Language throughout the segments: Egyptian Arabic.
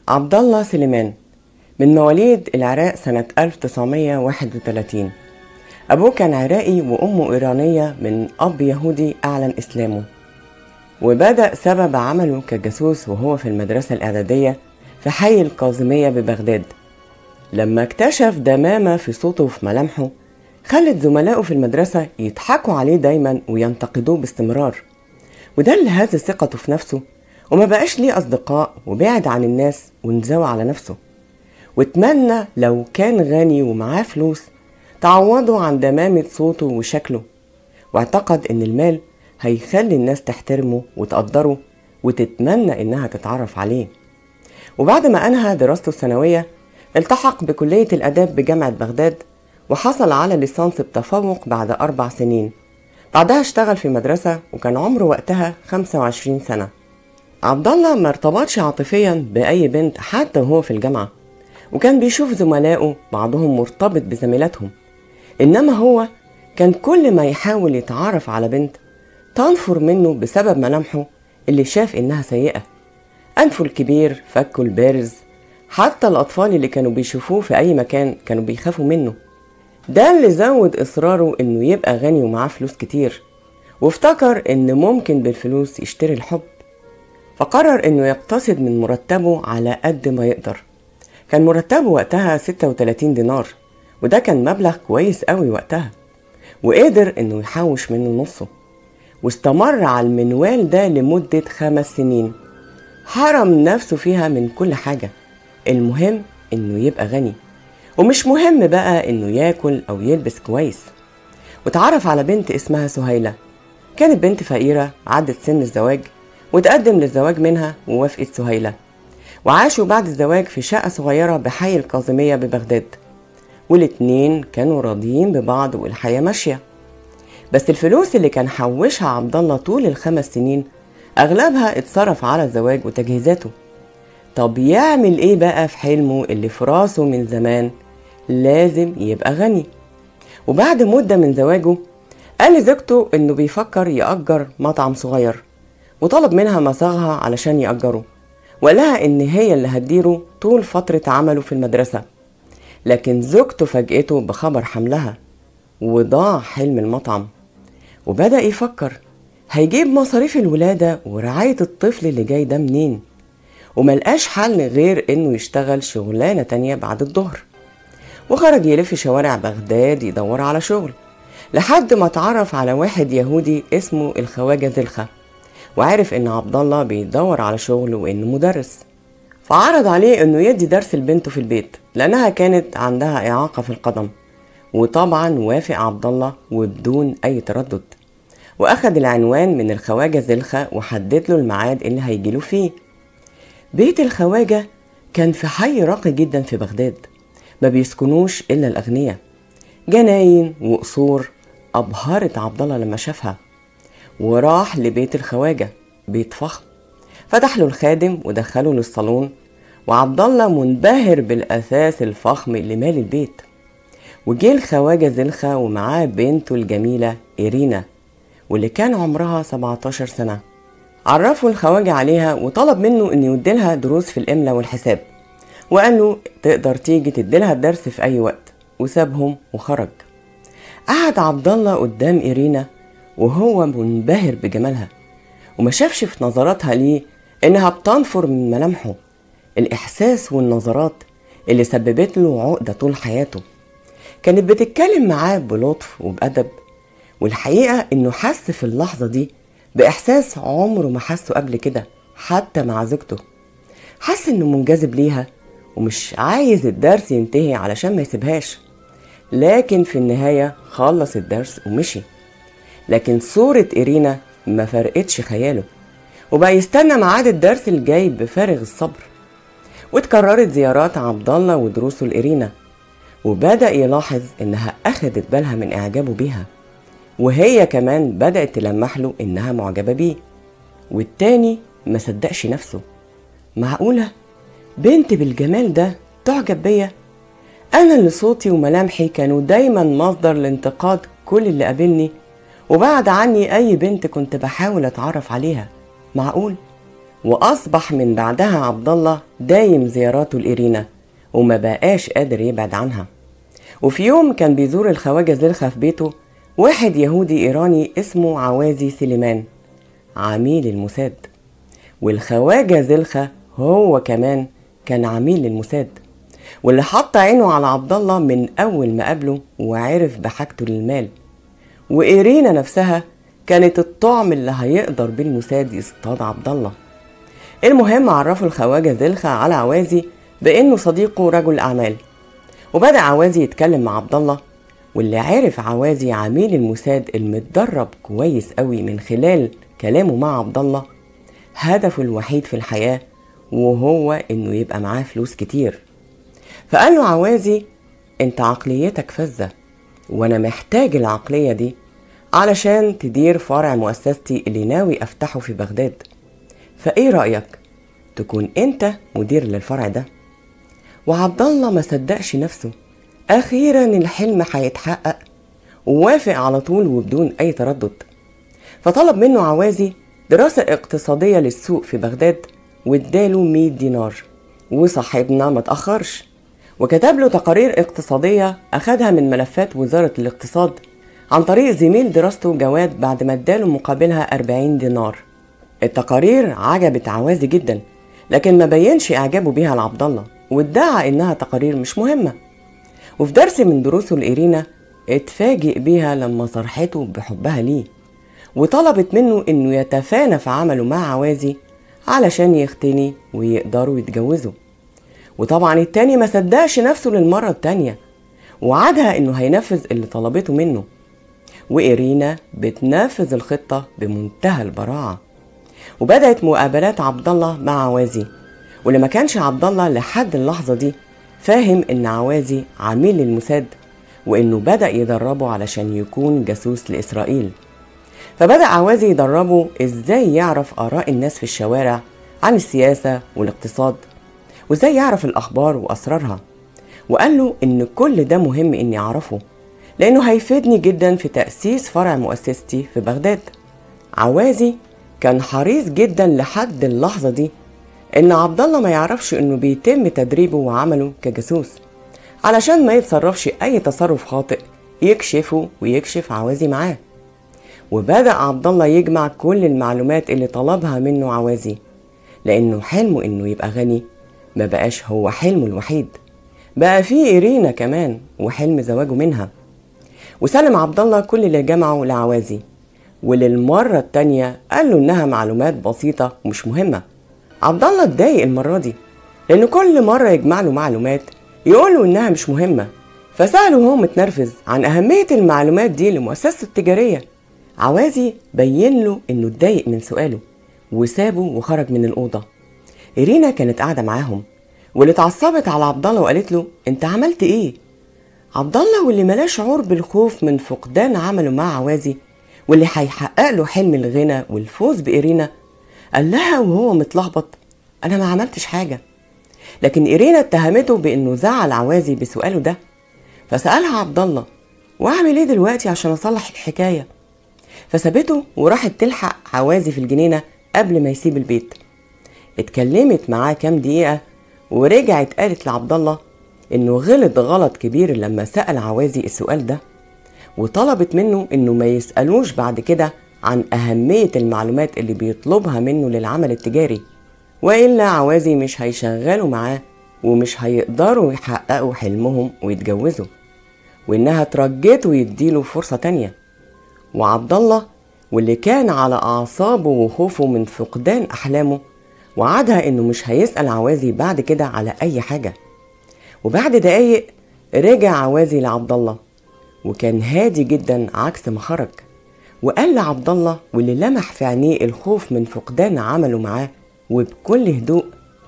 عبد الله سليمان من مواليد العراق سنة 1931 أبوه كان عراقي وأمه إيرانية من أب يهودي أعلن إسلامه وبدأ سبب عمله كجاسوس وهو في المدرسة الإعدادية في حي القازمية ببغداد لما اكتشف دمامة في صوته وفي ملامحه خلت زملائه في المدرسة يضحكوا عليه دايما وينتقدوه باستمرار وده اللي هز ثقته في نفسه وما بقاش ليه أصدقاء وبعد عن الناس وانزوى على نفسه واتمنى لو كان غني ومعاه فلوس تعوضه عن دمامة صوته وشكله واعتقد إن المال هيخلي الناس تحترمه وتقدره وتتمنى إنها تتعرف عليه وبعد ما أنهى دراسته الثانوية التحق بكلية الآداب بجامعة بغداد وحصل على ليسانس بتفوق بعد أربع سنين بعدها اشتغل في مدرسة وكان عمره وقتها 25 سنة عبد الله ما ارتبطش عاطفيا بأي بنت حتى وهو في الجامعة وكان بيشوف زملائه بعضهم مرتبط بزميلاتهم إنما هو كان كل ما يحاول يتعرف على بنت تنفر منه بسبب ملامحه اللي شاف إنها سيئة أنفه الكبير فكه البارز حتى الأطفال اللي كانوا بيشوفوه في أي مكان كانوا بيخافوا منه ده اللي زود إصراره إنه يبقى غني ومعاه فلوس كتير وافتكر إن ممكن بالفلوس يشتري الحب فقرر إنه يقتصد من مرتبه على قد ما يقدر كان مرتبه وقتها 36 دينار وده كان مبلغ كويس قوي وقتها وقدر إنه يحوش منه نصه واستمر على المنوال ده لمدة خمس سنين حرم نفسه فيها من كل حاجة المهم إنه يبقى غني ومش مهم بقى إنه ياكل أو يلبس كويس وتعرف على بنت اسمها سهيلة كانت بنت فقيرة عدت سن الزواج وتقدم للزواج منها ووافقت سهيلة وعاشوا بعد الزواج في شقة صغيرة بحي القازمية ببغداد والاتنين كانوا راضيين ببعض والحياة ماشية بس الفلوس اللي كان حوشها عبد الله طول الخمس سنين أغلبها اتصرف على الزواج وتجهيزاته طب يعمل ايه بقى في حلمه اللي في راسه من زمان لازم يبقى غني وبعد مدة من زواجه قال لزوجته انه بيفكر يأجر مطعم صغير وطلب منها مصاغها علشان يأجره وقال لها ان هي اللي هتديره طول فترة عمله في المدرسة لكن زوجته فاجئته بخبر حملها وضاع حلم المطعم وبدأ يفكر هيجيب مصاريف الولادة ورعاية الطفل اللي جاي ده منين وملقاش حل غير انه يشتغل شغلانة تانية بعد الظهر وخرج يلف شوارع بغداد يدور على شغل لحد ما اتعرف على واحد يهودي اسمه الخواجة زلخة وعرف ان عبد الله بيدور على شغل وانه مدرس فعرض عليه انه يدي درس لبنته في البيت لانها كانت عندها اعاقة في القدم وطبعا وافق عبد الله وبدون اي تردد واخد العنوان من الخواجة زلخة وحدد له الميعاد اللي هيجيله فيه بيت الخواجة كان في حي راقي جدا في بغداد ما بيسكنوش إلا الأغنياء جناين وقصور أبهرت عبد الله لما شافها وراح لبيت الخواجة بيت فخم فتح له الخادم ودخله للصالون وعبد الله منبهر بالأثاث الفخم اللي مال البيت وجه الخواجة زلخة ومعاه بنته الجميلة إيرينا واللي كان عمرها 17 سنة عرفوا الخواجة عليها وطلب منه انه يديلها دروس في الاملا والحساب وقال له تقدر تيجي تديلها الدرس في اي وقت وسابهم وخرج قعد عبد الله قدام ايرينا وهو منبهر بجمالها وما شافش في نظراتها ليه انها بتنفر من ملامحه الاحساس والنظرات اللي سببت له عقده طول حياته كانت بتتكلم معاه بلطف وبأدب والحقيقة إنه حس في اللحظة دي بإحساس عمره ما حسه قبل كده حتى مع زوجته حس إنه منجذب ليها ومش عايز الدرس ينتهي علشان ما يسيبهاش لكن في النهاية خلص الدرس ومشي لكن صورة إيرينا ما فرقتش خياله وبقى يستنى ميعاد الدرس الجاي بفارغ الصبر واتكررت زيارات عبد الله ودروسه لإيرينا وبدأ يلاحظ إنها أخدت بالها من إعجابه بيها وهي كمان بدأت تلمح له إنها معجبة بيه والتاني ما صدقش نفسه معقولة بنت بالجمال ده تعجب بيا أنا اللي صوتي وملامحي كانوا دايما مصدر لانتقاد كل اللي قابلني وبعد عني أي بنت كنت بحاول أتعرف عليها معقول وأصبح من بعدها عبد الله دايم زياراته لإيرينا وما بقاش قادر يبعد عنها وفي يوم كان بيزور الخواجة زلخة في بيته واحد يهودي إيراني اسمه عوازي سليمان عميل الموساد والخواجة زلخة هو كمان كان عميل للموساد واللي حط عينه على عبد الله من أول ما قابله وعرف بحاجته للمال وإيرينا نفسها كانت الطعم اللي هيقدر بالموساد يصطاد عبد الله المهم عرفوا الخواجة زلخة على عوازي بأنه صديقه رجل أعمال وبدأ عوازي يتكلم مع عبد الله واللي عرف عوازي عميل الموساد المتدرب كويس قوي من خلال كلامه مع عبد الله هدفه الوحيد في الحياة وهو انه يبقى معاه فلوس كتير فقال له عوازي انت عقليتك فذة وانا محتاج العقلية دي علشان تدير فرع مؤسستي اللي ناوي افتحه في بغداد فايه رأيك تكون انت مدير للفرع ده وعبد الله ما صدقش نفسه اخيرا الحلم هيتحقق ووافق على طول وبدون اي تردد فطلب منه عوازي دراسة اقتصادية للسوق في بغداد واداله 100 دينار وصاحبنا ما تأخرش وكتب له تقارير اقتصادية أخدها من ملفات وزارة الاقتصاد عن طريق زميل دراسته جواد بعد ما اداله مقابلها 40 دينار التقارير عجبت عوازي جدا لكن ما بينش إعجابه بيها لعبد الله وادعى إنها تقارير مش مهمة وفي درس من دروسه لإيرينا اتفاجئ بيها لما صرحته بحبها ليه وطلبت منه إنه يتفانى في عمله مع عوازي علشان يختني ويقدروا يتجوزوا وطبعا التاني ما صدقش نفسه للمرة التانية وعدها إنه هينفذ اللي طلبته منه وإيرينا بتنفذ الخطة بمنتهى البراعة وبدأت مقابلات عبد الله مع عوازي واللي ما كانش عبد الله لحد اللحظة دي فاهم إن عوازي عميل للموساد وإنه بدأ يدربه علشان يكون جاسوس لإسرائيل فبدأ عوازي يدربه إزاي يعرف آراء الناس في الشوارع عن السياسة والاقتصاد وإزاي يعرف الأخبار وأسرارها وقال له إن كل ده مهم إني أعرفه لأنه هيفيدني جدا في تأسيس فرع مؤسستي في بغداد عوازي كان حريص جدا لحد اللحظة دي إن عبد الله ما يعرفش إنه بيتم تدريبه وعمله كجاسوس علشان ما يتصرفش أي تصرف خاطئ يكشفه ويكشف عوازي معاه وبدأ عبد الله يجمع كل المعلومات اللي طلبها منه عوازي لأنه حلمه إنه يبقى غني ما بقاش هو حلمه الوحيد بقى فيه إيرينا كمان وحلم زواجه منها وسلم عبد الله كل اللي جمعه لعوازي وللمرة التانية قال له إنها معلومات بسيطة ومش مهمة عبد الله اتضايق المرة دي لأن كل مرة يجمع له معلومات يقول له إنها مش مهمة فسأله وهو متنرفز عن أهمية المعلومات دي لمؤسسته التجارية عوازي بين له إنه اتضايق من سؤاله وسابه وخرج من الأوضة إيرينا كانت قاعدة معاهم واللي اتعصبت على عبد الله وقالت له أنت عملت إيه؟ عبد الله واللي ملاه شعور بالخوف من فقدان عمله مع عوازي واللي هيحقق له حلم الغنى والفوز بإيرينا قال لها وهو متلخبط أنا ما عملتش حاجة لكن إيرينا اتهمته بإنه زعل عوازي بسؤاله ده فسألها عبد الله وأعمل إيه دلوقتي عشان أصلح الحكاية فسابته وراحت تلحق عوازي في الجنينة قبل ما يسيب البيت اتكلمت معاه كام دقيقة ورجعت قالت لعبد الله إنه غلط غلط كبير لما سأل عوازي السؤال ده وطلبت منه إنه ما يسألوش بعد كده عن أهمية المعلومات اللي بيطلبها منه للعمل التجاري وإلا عوازي مش هيشغلوا معاه ومش هيقدروا يحققوا حلمهم ويتجوزوا وإنها ترجته ويديله فرصة تانية وعبد الله واللي كان على أعصابه وخوفه من فقدان أحلامه وعدها إنه مش هيسأل عوازي بعد كده على أي حاجة وبعد دقايق رجع عوازي لعبد الله وكان هادي جدا عكس ما خرج وقال لعبد الله واللي لمح في عينيه الخوف من فقدان عمله معاه وبكل هدوء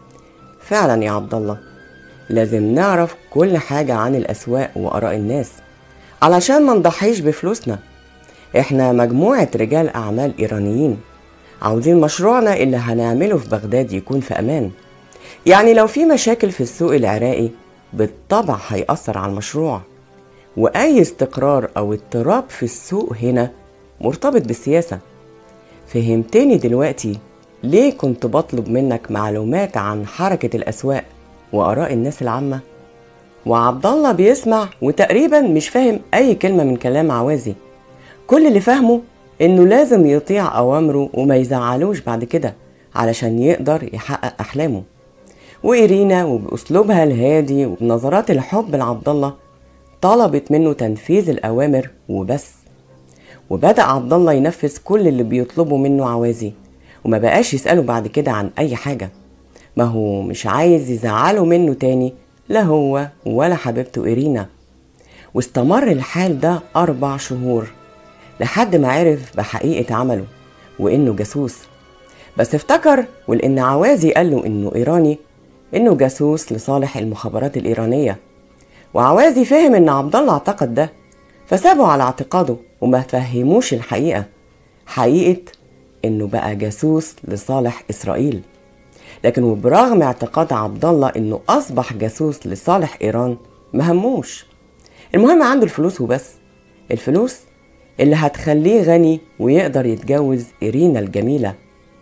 فعلا يا عبد الله لازم نعرف كل حاجة عن الأسواق وآراء الناس علشان ما نضحيش بفلوسنا احنا مجموعة رجال أعمال إيرانيين عاوزين مشروعنا اللي هنعمله في بغداد يكون في أمان يعني لو في مشاكل في السوق العراقي بالطبع هيأثر على المشروع وأي استقرار أو اضطراب في السوق هنا مرتبط بالسياسة فهمتني دلوقتي ليه كنت بطلب منك معلومات عن حركة الأسواق وآراء الناس العامة وعبد الله بيسمع وتقريبا مش فاهم أي كلمة من كلام عوازي كل اللي فاهمه إنه لازم يطيع أوامره وما يزعلوش بعد كده علشان يقدر يحقق أحلامه وإيرينا وبأسلوبها الهادي وبنظرات الحب لعبد الله طلبت منه تنفيذ الأوامر وبس وبدأ عبد الله ينفذ كل اللي بيطلبه منه عوازي وما بقاش يسأله بعد كده عن أي حاجة ما هو مش عايز يزعله منه تاني لا هو ولا حبيبته إيرينا واستمر الحال ده أربع شهور لحد ما عرف بحقيقة عمله وإنه جاسوس بس افتكر ولأن عوازي قال له إنه إيراني إنه جاسوس لصالح المخابرات الإيرانية وعوازي فهم إن عبد الله اعتقد ده فسابه على اعتقاده وما فهموش الحقيقة حقيقة إنه بقى جاسوس لصالح إسرائيل لكن وبرغم اعتقاد عبد الله إنه أصبح جاسوس لصالح إيران ما هموش المهم عنده الفلوس وبس الفلوس اللي هتخليه غني ويقدر يتجوز إيرينا الجميلة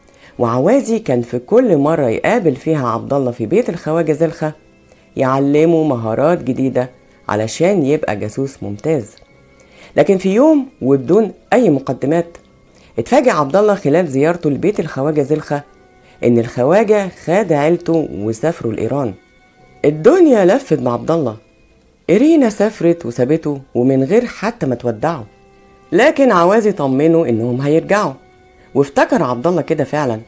وعوازي كان في كل مرة يقابل فيها عبد الله في بيت الخواجة زلخة يعلمه مهارات جديدة علشان يبقى جاسوس ممتاز لكن في يوم وبدون أي مقدمات اتفاجئ عبد الله خلال زيارته لبيت الخواجة زلخة إن الخواجة خاد عيلته وسافروا لإيران الدنيا لفت مع عبد الله إيرينا سافرت وسابته ومن غير حتى ما تودعه لكن عوازي طمنه إنهم هيرجعوا وافتكر عبد الله كده فعلا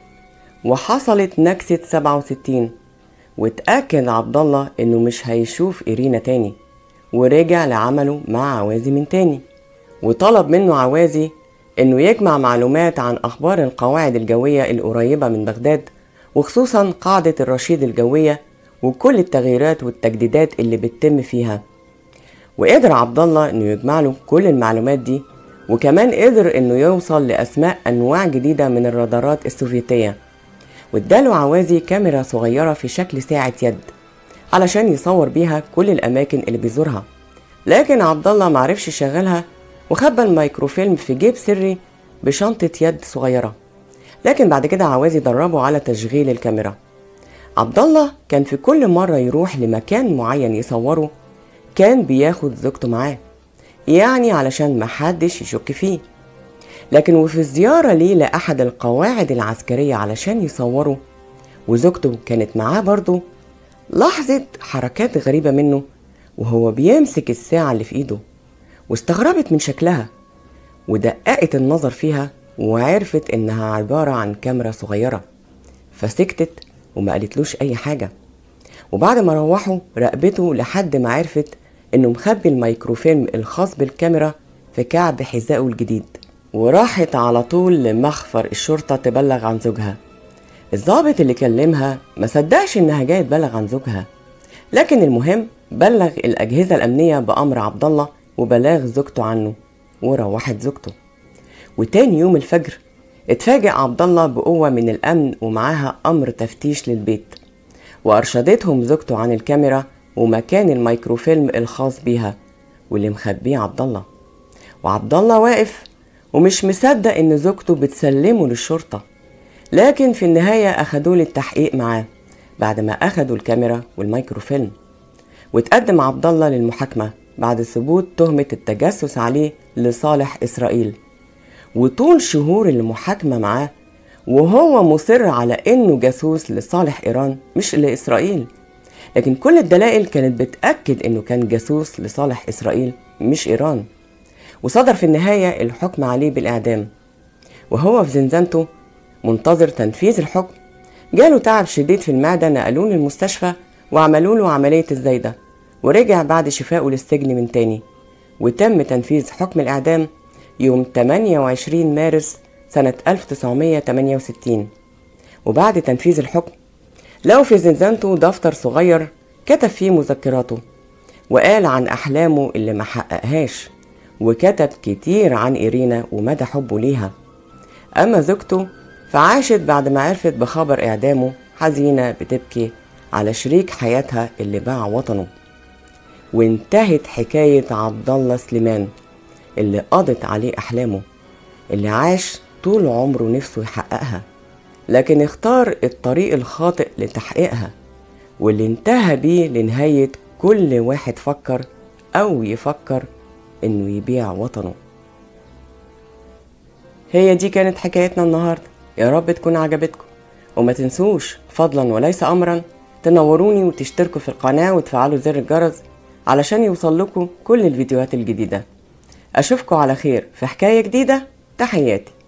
وحصلت نكسة 67 واتأكد عبد الله إنه مش هيشوف إيرينا تاني ورجع لعمله مع عوازي من تاني وطلب منه عوازي إنه يجمع معلومات عن أخبار القواعد الجوية القريبة من بغداد وخصوصا قاعدة الرشيد الجوية وكل التغييرات والتجديدات اللي بتتم فيها وقدر عبد الله إنه يجمع له كل المعلومات دي وكمان قدر إنه يوصل لأسماء أنواع جديدة من الرادارات السوفيتية واداله عوازي كاميرا صغيرة في شكل ساعة يد علشان يصور بيها كل الأماكن اللي بيزورها لكن عبد الله معرفش يشغلها وخبى الميكروفيلم في جيب سري بشنطة يد صغيرة لكن بعد كده عوازي دربه على تشغيل الكاميرا عبد الله كان في كل مرة يروح لمكان معين يصوره كان بياخد زوجته معاه يعني علشان محدش يشك فيه لكن وفي الزيارة ليه لأحد القواعد العسكرية علشان يصوره وزوجته كانت معاه برضه لاحظت حركات غريبة منه وهو بيمسك الساعة اللي في ايده واستغربت من شكلها ودققت النظر فيها وعرفت انها عبارة عن كاميرا صغيرة فسكتت وما قالتلوش اي حاجة وبعد ما روحوا راقبته لحد ما عرفت انه مخبي الميكروفيلم الخاص بالكاميرا في كعب حذائه الجديد وراحت على طول لمخفر الشرطة تبلغ عن زوجها الضابط اللي كلمها ما صدقش انها جايه تبلغ عن زوجها لكن المهم بلغ الاجهزه الامنيه بامر عبد الله وبلاغ زوجته عنه وروحت زوجته وتاني يوم الفجر اتفاجئ عبد الله بقوه من الامن ومعاها امر تفتيش للبيت وارشدتهم زوجته عن الكاميرا ومكان الميكروفيلم الخاص بيها واللي مخبيه عبد الله وعبد الله واقف ومش مصدق ان زوجته بتسلمه للشرطه لكن في النهاية أخدوه للتحقيق معاه بعد ما أخدوا الكاميرا والميكروفيلم وتقدم عبد الله للمحاكمة بعد ثبوت تهمة التجسس عليه لصالح إسرائيل وطول شهور المحاكمة معاه وهو مصر على إنه جاسوس لصالح إيران مش لإسرائيل لكن كل الدلائل كانت بتأكد إنه كان جاسوس لصالح إسرائيل مش إيران وصدر في النهاية الحكم عليه بالإعدام وهو في زنزانته منتظر تنفيذ الحكم جاله تعب شديد في المعدة نقلوه للمستشفى وعملوا له عملية الزايدة ورجع بعد شفائه للسجن من تاني وتم تنفيذ حكم الإعدام يوم 28 مارس سنة 1968 وبعد تنفيذ الحكم لقوا في زنزانته دفتر صغير كتب فيه مذكراته وقال عن أحلامه اللي ما حققهاش وكتب كتير عن إيرينا ومدى حبه ليها أما زوجته فعاشت بعد ما عرفت بخبر إعدامه حزينة بتبكي على شريك حياتها اللي باع وطنه وانتهت حكاية عبد الله سليمان اللي قضت عليه أحلامه اللي عاش طول عمره نفسه يحققها لكن اختار الطريق الخاطئ لتحقيقها واللي انتهى بيه لنهاية كل واحد فكر أو يفكر إنه يبيع وطنه هي دي كانت حكايتنا النهاردة يا رب تكون عجبتكم وما تنسوش فضلا وليس أمرا تنوروني وتشتركوا في القناة وتفعلوا زر الجرس علشان يوصل لكم كل الفيديوهات الجديدة أشوفكم على خير في حكاية جديدة تحياتي